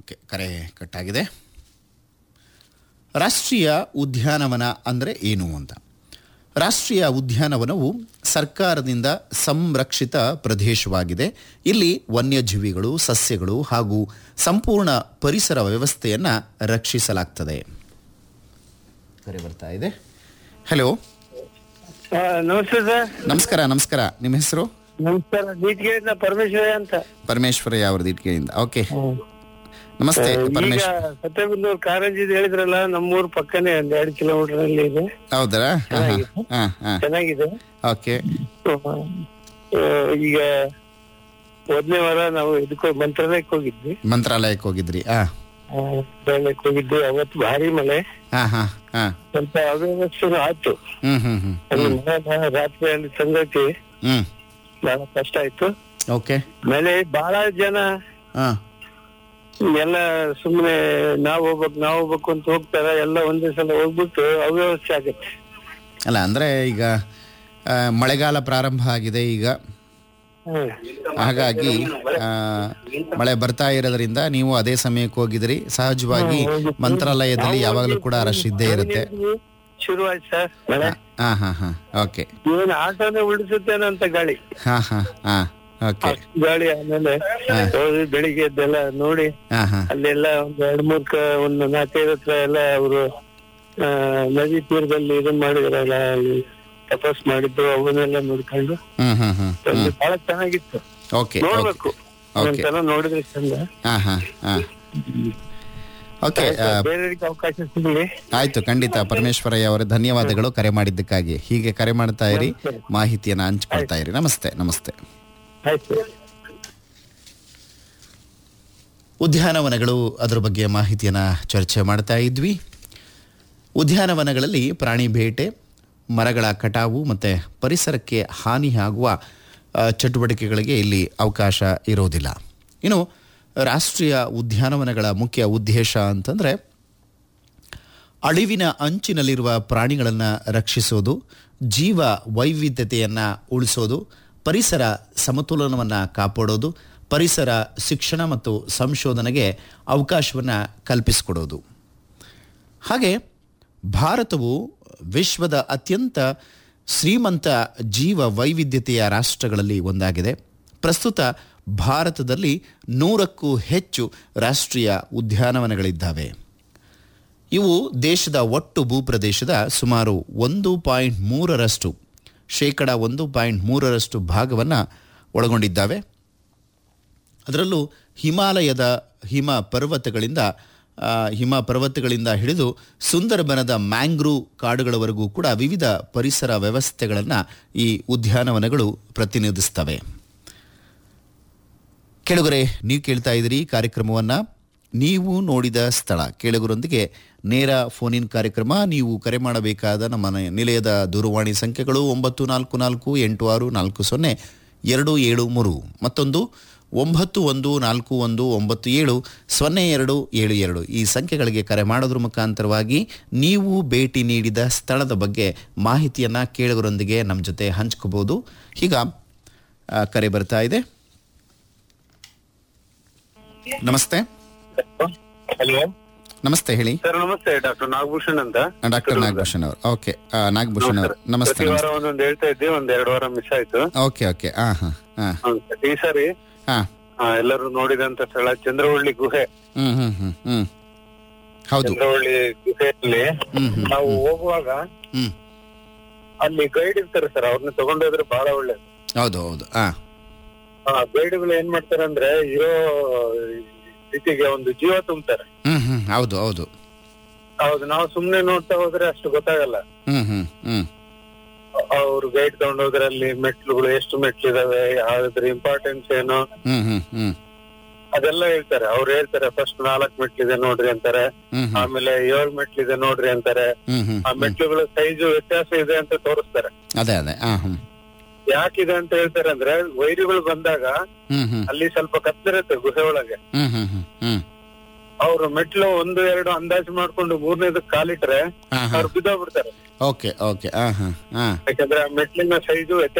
Okay ಕರೆ ಕಟ್ಟಾಗಿದೆ ರಾಷ್ಟ್ರೀಯ ಉದ್ಯಾನವನ ಅಂದರೆ ಏನು ಅಂತ ರಾಷ್ಟ್ರೀಯ ಉದ್ಯಾನವನವು ಸರ್ಕಾರದಿಂದ ಸಂರಕ್ಷಿತ ಪ್ರದೇಶವಾಗಿದೆ ಇಲ್ಲಿ ವನ್ಯಜೀವಿಗಳು ಸಸ್ಯಗಳು ಹಾಗೂ ಸಂಪೂರ್ಣ ಪರಿಸರ ವ್ಯವಸ್ಥೆಯನ್ನು ರಕ್ಷಿಸಲಾಗ್ತದೆ ಕರೆ ಬರ್ತಾ ಇದೆ ಹಲೋ ಆ, ನಮಸ್ತೆ ಸರ್ ನಮಸ್ಕಾರ ನಮಸ್ಕಾರ ನಿಮ್ಮ ಹೆಸರು ನಮಸ್ಕಾರ ಬೀಟ್ಗೆಯಿಂದ ಪರಮೇಶ್ವರ ಅಂತ ಪರಮೇಶ್ವರಯ್ಯ ಅವರದ್ದು ಇಟ್ಕೆಯಿಂದ ಓಕೆ ನಮಸ್ತೆ ಈಗ ಪರಮೇಶ್ ಸತ್ಯಬಿಲ್ಲೂರು ಕಾರಂಜಿದ್ ಹೇಳಿದ್ರಲ್ಲ ನಮ್ಮೂರ್ ಪಕ್ಕನೆ ಒಂದ್ ಎರಡು ಕಿಲೋಮೀಟರ್ ಅಲ್ಲಿ ಇದೆ ಹೌದಾ ಹಾಂ ಹಾಂ ಹಾಂ ಚೆನ್ನಾಗಿದೆ ಓಕೆ ಆ, ಈಗ ಮೊದಲನೇ ವಾರ ನಾವು ಇದಕ್ಕೆ ಮಂತ್ರಾಲಯಕ್ಕೆ ಹೋಗಿದ್ವಿ ಮಂತ್ರಾಲಯಕ್ಕೆ ಹೋಗಿದ್ರಿ ಆ ಆ, ಮಂತ್ರಾಲಯಕ್ಕೆ ಹೋಗಿದ್ವಿ ಅವತ್ತು ಭಾರಿ ಮಳೆ ಹಾ ಹಾ ಹಾ ಸ್ವಲ್ಪ ಅವ್ಯವಸ್ಥೆ ಆಯ್ತು ಹ್ಮ್ ಹ್ಮ್ ಹ್ಮ್ ಅಲ್ಲಿ ಮಳೆ ರಾತ್ರಿ ಅಲ್ಲಿ ಸಂಗತಿ ಹ್ಮ್ ಬಹಳ ಕಷ್ಟ ಆಯ್ತು ಓಕೆ ಆಮೇಲೆ ಬಹಳ ಜನ ಹಾ ಎಲ್ಲ ಸುಮ್ಮನೆ ನಾವ್ ಹೋಗ್ಬೇಕು ನಾವ್ ಹೋಗ್ಬೇಕು ಅಂತ ಹೋಗ್ತಾರ ಎಲ್ಲ ಒಂದೇ ಸಲ ಹೋಗ್ಬಿಟ್ಟು ಅವ್ಯವಸ್ಥೆ ಆಗತ್ತೆ ಅಲ್ಲ ಅಂದ್ರೆ ಈಗ ಆ, ಮಳೆಗಾಲ ಪ್ರಾರಂಭ ಆಗಿದೆ ಈಗ ಹ್ಮ್. ಹಾಗಾಗಿ ಆ, ಮಳೆ ಬರ್ತಾ ಇರೋದ್ರಿಂದ ನೀವು ಅದೇ ಸಮಯಕ್ಕೆ ಹೋಗಿದ್ರಿ ಸಹಜವಾಗಿ ಮಂತ್ರಾಲಯದಲ್ಲಿ ಯಾವಾಗಲೂ ಕೂಡ ರಶ್ ಇದ್ದೇ ಇರುತ್ತೆ ಶುರು ಆಯ್ತು ಸರ್ ಮಳೆ ಹಾ ಹಾ ಹಾ ಓಕೆ ಏನ್ ಆಟೋನೇ ಉಳಿಸುತ್ತೇನೋ ಅಂತ ಗಾಳಿ ಹಾ ಹಾ ಹಾ ಓಕೆ ಅಷ್ಟ್ ಗಾಳಿ ಆಮೇಲೆ ಹೋಗಿ ಬೆಳಿಗ್ಗೆ ಎದ್ದೆಲ್ಲ ನೋಡಿ ಹಾ ಹಾ ಅಲ್ಲೆಲ್ಲ ಒಂದ್ ಎರಡ್ ಮೂರ್ ಕ ಒಂದು ನಾಲ್ಕೈದು ಹತ್ರ ಎಲ್ಲ ಅವರು ನದಿ ತೀರದಲ್ಲಿ ಇದನ್ ಮಾಡಿದ್ರಲ್ಲ ಅಲ್ಲಿ ತಪಸ್ ಮಾಡಿದ್ದು ಅವನ್ನೆಲ್ಲ ನೋಡ್ಕೊಂಡು ಹ್ಮ್ ಹ್ಮ್ ಹ್ಮ್ ಅಲ್ಲಿ ಬಹಳ ಚೆನ್ನಾಗಿತ್ತು ಓಕೆ ನೋಡ್ಬೇಕು ಓಕೆ ಒಂದ್ಸಲ ನೋಡಿದ್ರೆ ಚಂದ ಹಾ ಹಾ ಹಾ ಓಕೆ ಆ, ಬೇರೆಯವರಿಗೆ ಅವಕಾಶ ಸಿಗಲಿ ಆಯ್ತು ಖಂಡಿತ ಪರಮೇಶ್ವರಯ್ಯ ಅವರೇ ಧನ್ಯವಾದಗಳು ಕರೆ ಮಾಡಿದ್ದಕ್ಕಾಗಿ ಹೀಗೆ ಕರೆ ಮಾಡ್ತಾ ಇರಿ ಮಾಹಿತಿಯನ್ನು ಹಂಚ್ಕೊಳ್ತಾ ಇರಿ ನಮಸ್ತೆ ನಮಸ್ತೆ ಆಯ್ತು ಉದ್ಯಾನವನಗಳು ಅದರ ಬಗ್ಗೆ ಮಾಹಿತಿಯನ್ನು ಚರ್ಚೆ ಮಾಡ್ತಾ ಇದ್ವಿ ಉದ್ಯಾನವನಗಳಲ್ಲಿ ಪ್ರಾಣಿ ಬೇಟೆ ಮರಗಳ ಕಟಾವು ಮತ್ತು ಪರಿಸರಕ್ಕೆ ಹಾನಿಯಾಗುವ ಆ, ಚಟುವಟಿಕೆಗಳಿಗೆ ಇಲ್ಲಿ ಅವಕಾಶ ಇರೋದಿಲ್ಲ ಇನ್ನು ರಾಷ್ಟ್ರೀಯ ಉದ್ಯಾನವನಗಳ ಮುಖ್ಯ ಉದ್ದೇಶ ಅಂತಂದರೆ ಅಳಿವಿನ ಅಂಚಿನಲ್ಲಿರುವ ಪ್ರಾಣಿಗಳನ್ನು ರಕ್ಷಿಸೋದು ಜೀವ ವೈವಿಧ್ಯತೆಯನ್ನು ಉಳಿಸೋದು ಪರಿಸರ ಸಮತೋಲನವನ್ನು ಕಾಪಾಡೋದು ಪರಿಸರ ಶಿಕ್ಷಣ ಮತ್ತು ಸಂಶೋಧನೆಗೆ ಅವಕಾಶವನ್ನು ಕಲ್ಪಿಸಿಕೊಡೋದು ಹಾಗೆ ಭಾರತವು ವಿಶ್ವದ ಅತ್ಯಂತ ಶ್ರೀಮಂತ ಜೀವ ವೈವಿಧ್ಯತೆಯ ರಾಷ್ಟ್ರಗಳಲ್ಲಿ ಒಂದಾಗಿದೆ ಪ್ರಸ್ತುತ ಭಾರತದಲ್ಲಿ ನೂರಕ್ಕೂ ಹೆಚ್ಚು ರಾಷ್ಟ್ರೀಯ ಉದ್ಯಾನವನಗಳಿದ್ದಾವೆ ಇವು ದೇಶದ ಒಟ್ಟು ಭೂಪ್ರದೇಶದ ಸುಮಾರು ಒಂದು ಪಾಯಿಂಟ್ ಮೂರರಷ್ಟು ಶೇಕಡ ಒಂದು ಪಾಯಿಂಟ್ ಮೂರರಷ್ಟು ಭಾಗವನ್ನು ಒಳಗೊಂಡಿದ್ದಾವೆ ಅದರಲ್ಲೂ ಹಿಮಾಲಯದ ಹಿಮ ಪರ್ವತಗಳಿಂದ ಆ, ಹಿಮ ಪರ್ವತಗಳಿಂದ ಹಿಡಿದು ಸುಂದರಬನದ ಮ್ಯಾಂಗ್ರೂವ್ ಕಾಡುಗಳವರೆಗೂ ಕೂಡ ವಿವಿಧ ಪರಿಸರ ವ್ಯವಸ್ಥೆಗಳನ್ನು ಈ ಉದ್ಯಾನವನಗಳು ಪ್ರತಿನಿಧಿಸ್ತವೆ ಕೆಳಗರೆ ನೀವು ಕೇಳ್ತಾ ಇದ್ದೀರಿ ಕಾರ್ಯಕ್ರಮವನ್ನು ನೀವು ನೋಡಿದ ಸ್ಥಳ ಕೇಳುಗರೊಂದಿಗೆ ನೇರ ಫೋನಿನ್ ಕಾರ್ಯಕ್ರಮ ನೀವು ಕರೆ ಮಾಡಬೇಕಾದ ನಮ್ಮ ನ- ನಿಲಯದ ದೂರವಾಣಿ ಸಂಖ್ಯೆಗಳು ಒಂಬತ್ತು ನಾಲ್ಕು ನಾಲ್ಕು ಎಂಟು ಆರು ನಾಲ್ಕು ಸೊನ್ನೆ ಎರಡು ಏಳು ಮೂರು ಮತ್ತೊಂದು ಒಂಬತ್ತು ಒಂದು ನಾಲ್ಕು ಒಂದು ಒಂಬತ್ತು ಏಳು ಸೊನ್ನೆ ಎರಡು ಏಳು ಎರಡು ಈ ಸಂಖ್ಯೆಗಳಿಗೆ ಕರೆ ಮಾಡೋದ್ರ ಮುಖಾಂತರವಾಗಿ ನೀವು ಭೇಟಿ ನೀಡಿದ ಸ್ಥಳದ ಬಗ್ಗೆ ಮಾಹಿತಿಯನ್ನು ಕೇಳುಗರೊಂದಿಗೆ ನಮ್ಮ ಜೊತೆ ಹಂಚ್ಕೋಬೋದು ಈಗ ಆ, ಕರೆ ಬರ್ತಾ ಇದೆ ನಮಸ್ತೆ ಹಲೋ ನಮಸ್ತೆ ಹೇಳಿ ಸರ್ ನಮಸ್ತೆ ಡಾಕ್ಟರ್ ನಾಗಭೂಷಣ್ ಅಂತ ಡಾಕ್ಟರ್ ನಾಗಭೂಷಣ್ ಅವರು ಓಕೆ ನಾಗಭೂಷಣ್ ಅವರು ನಮಸ್ತೆ ಪ್ರತಿ ವಾರ ನಮಸ್ತೆ ಒಂದೊಂದು ಹೇಳ್ತಾ ಇದ್ದೆ ಒಂದ್ ಎರಡು ವಾರ ಮಿಸ್ ಆಯ್ತು ಓಕೆ ಓಕೆ ಹಾ ಹಾ ಹಾ ಹ್ಮ್ ಸರ್. ಈ ಸಾರಿ ಹಾ ಆ, ಎಲ್ಲರೂ ನೋಡಿದಂತ ಸ್ಥಳ ಚಂದ್ರವಳ್ಳಿ ಗುಹೆ ಹ್ಮ್ ಹ್ಮ್ ಹ್ಮ್ ಹ್ಮ್ ಹೌದು ಚಂದ್ರವಳ್ಳಿ ಗುಹೆಯಲ್ಲಿ ಹ್ಮ್ ಹ್ಮ್ ನಾವು ಹೋಗುವಾಗ ಹ್ಮ್ ಅಲ್ಲಿ ಗೈಡ್ ಇರ್ತಾರೆ ಸರ್ ಅವ್ರನ್ನ ತಗೊಂಡೋದ್ರೆ ಬಹಳ ಒಳ್ಳೇದು ಹೌದು ಹೌದು ಹಾ ಆ ಗೈಡ್ಗಳು ಏನ್ ಮಾಡ್ತಾರೆ ಅಂದ್ರೆ ಇರೋ ರೀತಿಗೆ ಒಂದು ಜೀವ ತುಂಬ್ತಾರೆ ಹ್ಮ್ ಹ್ಮ್ ಹೌದು ಹೌದು ಹೌದು ನಾವು ಸುಮ್ನೆ ನೋಡ್ತಾ ಹೋದ್ರೆ ಅಷ್ಟು ಗೊತ್ತಾಗಲ್ಲ ಹ್ಮ್ ಹ್ಮ್ ಹ್ಮ್ ಅವ್ರು ಗೈಡ್ ತಗೊಂಡೋದ್ರಲ್ಲಿ ಮೆಟ್ಲುಗಳು ಎಷ್ಟು ಮೆಟ್ಲಿದಾವೆ ಯಾವ್ದ್ರ ಇಂಪಾರ್ಟೆನ್ಸ್ ಏನು ಹ್ಮ್ ಹ್ಮ್ ಹ್ಮ್ ಅದೆಲ್ಲ ಹೇಳ್ತಾರೆ ಅವ್ರು ಹೇಳ್ತಾರೆ ಫಸ್ಟ್ ನಾಲ್ಕ್ ಮೆಟ್ಲಿದೆ ನೋಡ್ರಿ ಅಂತಾರೆ ಹ್ಮ್ ಹ್ಮ್ ಆಮೇಲೆ ಏಳ್ ಮೆಟ್ಲಿದೆ ನೋಡ್ರಿ ಅಂತಾರೆ ಹ್ಮ್ ಹ್ಮ್ ಆ ಮೆಟ್ಲುಗಳ ಸೈಜು ವ್ಯತ್ಯಾಸ ಇದೆ ಅಂತ ತೋರಿಸ್ತಾರೆ ಅದೇ ಅದೇ ಹಾ ಹ್ಮ್ ಯಾಕಿದೆ ಅಂತ ಹೇಳ್ತಾರೆ ಅಂದ್ರೆ ವೈರಿಗಳು ಬಂದಾಗ ಹ್ಮ್ ಹ್ಮ್ ಅಲ್ಲಿ ಸ್ವಲ್ಪ ಕತ್ತಲಿರುತ್ತೆ ಗುಹೆ ಒಳಗೆ ಹ್ಮ್ ಹ್ಮ್ ಹ್ಮ್ ಹ್ಮ್ ಅವ್ರು ಮೆಟ್ಲು ಒಂದು ಎರಡು ಅಂದಾಜು ಮಾಡ್ಕೊಂಡು ಮೂರನೇದಕ್ ಕಾಲಿಟ್ರೆ ಹಾ ಹಾ ಅವ್ರು ಬಿದ್ದೋಗ್ಬಿಡ್ತಾರೆ ಓಕೆ ಓಕೆ ಹಾ ಹಾ ಹಾ ಯಾಕಂದ್ರೆ ಆ ಮೆಟ್ಲಿನ ಸೈಜು